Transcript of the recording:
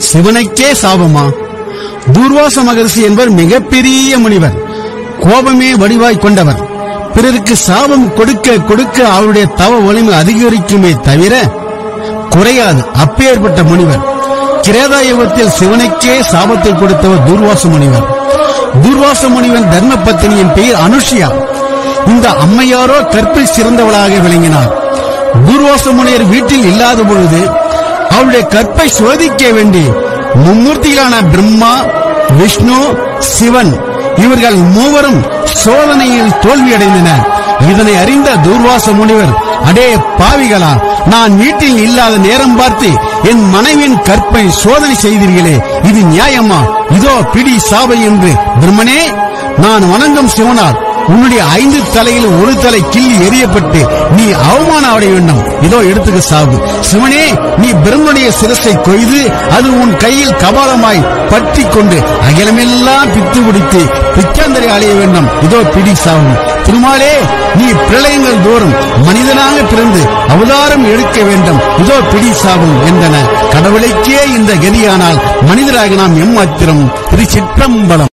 சிவனுக்கே சாபமா தூர்வாச மகரிஷி என்பவர் மிகப்பெரிய முனிவர் கோபமே வடிவாய் கொண்டவர் பிறருக்கு சாபம் கொடுக்க கொடுக்க அவருடைய தவ வலிமை அதிகரிக்குமே தவிர குறையாது அப்பேற்பட்ட முனிவர் கிரேதா யுகத்தில் சிவனுக்கே சாபத்தை கொடுத்தவர் தூர்வாச முனிவர் தூர்வாச முனிவன் தர்ம பத்தினியின் பெயர் அனுஷியா இந்த அம்மையாரோ கற்பில் சிறந்தவளாக விளங்கினார் தூர்வாச முனிவர் வீட்டில் இல்லாத பொழுது அவருடைய கற்பை சோதிக்க வேண்டி மும்மூர்த்திகளான பிரம்மா விஷ்ணு சிவன் இவர்கள் மூவரும் சோதனையில் தோல்வியடைந்தனர் இதனை அறிந்த தூர்வாச முனிவர் அடே பாவிகளா நான் வீட்டில் இல்லாத நேரம் பார்த்து என் மனைவியின் கற்பை சோதனை செய்தீர்களே இது நியாயமா இதோ பிடி சாபை என்று பிரம்மனே நான் வணங்கும் சிவனால் உன்னுடைய ஐந்து தலையில் ஒரு தலை கிள்ளி எறியப்பட்டு நீ அவமானம் அடைய வேண்டும் இதோ எடுத்துக்க சாவு சிவனே நீ பிரம்மனுடைய சிரசை கொய்து அது உன் கையில் கபாலமாய் பற்றி கொண்டு அகிலமெல்லாம் பித்து பிடித்து பிச்சாந்தரை அலைய வேண்டும் இதோ பிடி சாவும் திருமாலே நீ பிரளயங்கள் தோறும் மனிதனாக பிறந்து அவதாரம் எடுக்க வேண்டும் இதோ பிடி சாவும் என்றன கடவுளைக்கே இந்த கதியானால் மனிதராக நாம் எம்மாத்திரம் திரு சிற்றம்பலம்